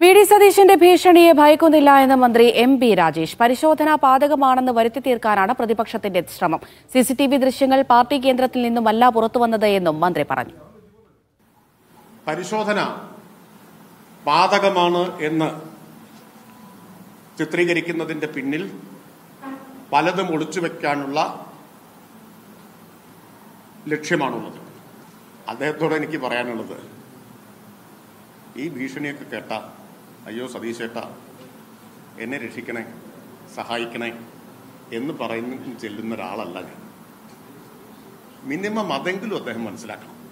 V D സതീശന്റെ ഭീഷണിയെ ഭയക്കുന്നില്ല എന്ന് മന്ത്രി എം പി രാജേഷ് പരിശോധന പാതകമാണെന്ന് വരുത്തി തീർക്കാനാണ് പ്രതിപക്ഷത്തിന്റെ ശ്രമം സിസിടിവി ദൃശ്യങ്ങൾ പാർട്ടി കേന്ദ്രത്തിൽ നിന്നുമല്ല പുറത്തുവന്നത് എന്നും മന്ത്രി പറഞ്ഞു പരിശോധന പാതകമാണ് എന്ന് ചിത്രീകരിക്കുന്നതിന്റെ പിന്നിൽ പലതും ഒളിച്ചു വെക്കാനുള്ള ലക്ഷ്യമാണുള്ളത് അദ്ദേഹത്തോട് എനിക്ക് പറയാനുള്ളത് ഈ ഭീഷണിയൊക്കെ കേട്ട അയ്യോ സതീശേട്ട എന്നെ രക്ഷിക്കണേ സഹായിക്കണേ എന്ന് പറയുന്ന ചെല്ലുന്ന ഒരാളല്ല ഞാൻ മിനിമം അതെങ്കിലും അദ്ദേഹം മനസ്സിലാക്കണം